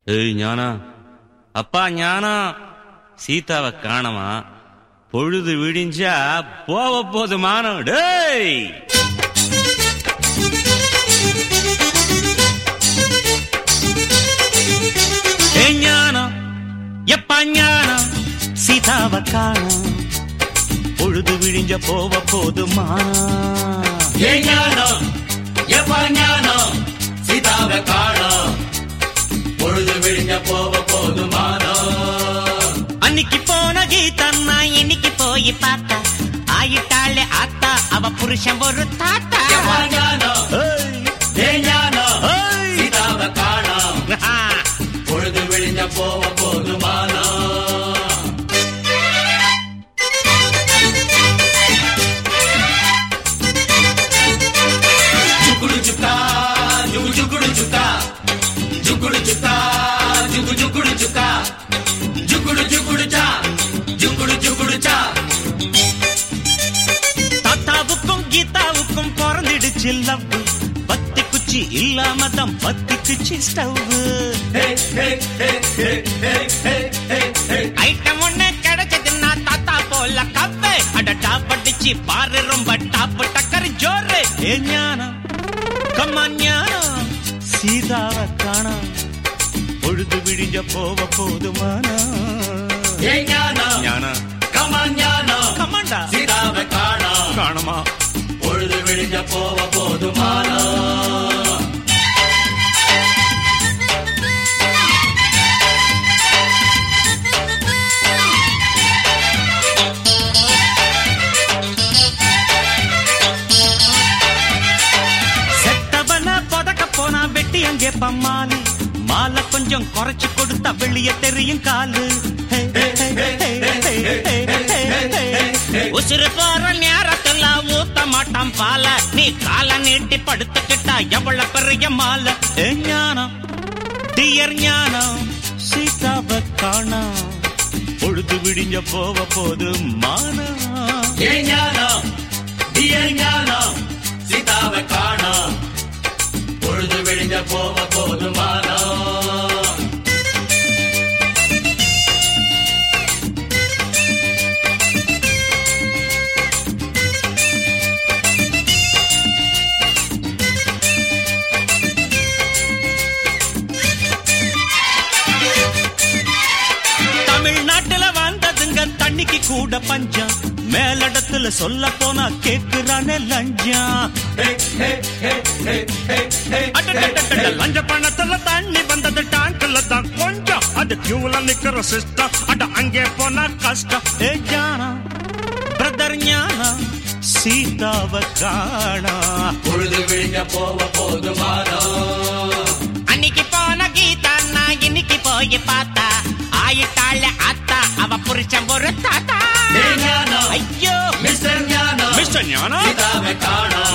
ஏய் ஞானா அப்பா ஞானா சீதாவை காணமா பொழுது விடிஞ்சா போவ போது மானம் டேய் ஏய் ஞானம் எப்பா ஞானம் சீதாவை காணோம் பொழுது விடிஞ்ச போவ போது மானம் ஏ ஞானம் எப்ப ஞானம் சீதாவை காணோம் பொழுது விழிஞ்ச போவ போதுமானோ அன்னைக்கு போன கீதன்னா இன்னைக்கு போய் பார்த்தா ஆயிட்டாளே ஆத்தா அவ புருஷன் ஒரு தாத்தா எப்ப ஞானம் ஏய், ஏ ஞானம் ஏய். சீதாவை காணோம் பொழுது விழிஞ்ச போவ போதுமானோ ஜுகுடு ஜுக்கா ஜுகு ஜுகுடு ஜுக்கா ஜுகுடு ஜுக்கா ஜுகு ஜுகுடு ஜுக்கா ஜுகுடு ஜுகுடு சா ஜுகுடு ஜுகுடு சா தாத்தாவுக்கும் கீதாவுக்கும் பிறந்திடுச்சு லவ் பத்தி குச்சி இல்லாம தான் பத்தி குச்சி ஸ்டவ் ஹே ஹே ஹே ஹே ஹே ஹே ஹே ஹே ஐட்டம் ஒண்ணு கிடைச்சதுன்னா தாத்தா போல கப்பு அட டாப் அடிச்சு பாரு ரொம்ப டாப் டக்கர் ஜோரு ஏ ஞானம் கம்மா ஞானம் சீதாவை காணோம் பொழுது விடிஞ்ச போவ போது மானம் ஏ ஞானம் ஞானம் கமன் ஞானம் கமாண்டா சீதாவை காணோம் காணுமா பொழுது விழிஞ்ச போவ போதுமானோ செத்தவன புதக்க போனா வெட்டி அங்கே பம்மாலு மாலை கொஞ்சம் குறைச்சு கொடுத்தா வெளிய தெரியும் காலு ஹே, ஹே, ஹே, ஹே, ஹே, ஹே, ஹே, ஹே. உசுறு போற நேரத்துல ஊத்த மாட்டான் பால நீ கால நீட்டி படுத்துக்கிட்டா எவ்வளவு பெரிய மாலை ஏ ஞானம் டியர் ஞானம் சீதாவை காணோம் பொழுது விடிஞ்ச போவ போது மானம் ஏ ஞானம் டியர் ஞானம் சீதாவை காணோம் பொழுது விழிஞ்ச போவ போதுமானோ தமிழ்நாட்டுல வந்ததுங்க தண்ணிக்கு கூட பஞ்சம் மேலிடத்துல சொல்ல போனா கேக்குறானே லஞ்சம் ஹே ஹே ஹே ஹே ஹே ஹே அடடடடட, லஞ்ச பணத்துல தண்ணி வந்தது டாங்க்ல தான் கொஞ்சம் அது கியூல நிக்கிற சிஸ்டம் அட அங்கே போனா கஷ்டம் ஏ ஞானம் பிரதர் ஞானம் சீதாவை காணோம் பொழுது விழிஞ்ச போவ போதுமானோ அன்னைக்கு போன கீதா நான் இன்னைக்கு போய் பார்த்தா ஆயிட்டாள அத்தா அவ புருஷன் ஒரு தாத்தா ஏ ஞானம் ஐயோ மிஸ்டர் ஞானம் மிஸ்டர் ஞானம் சீதாவை காணோம்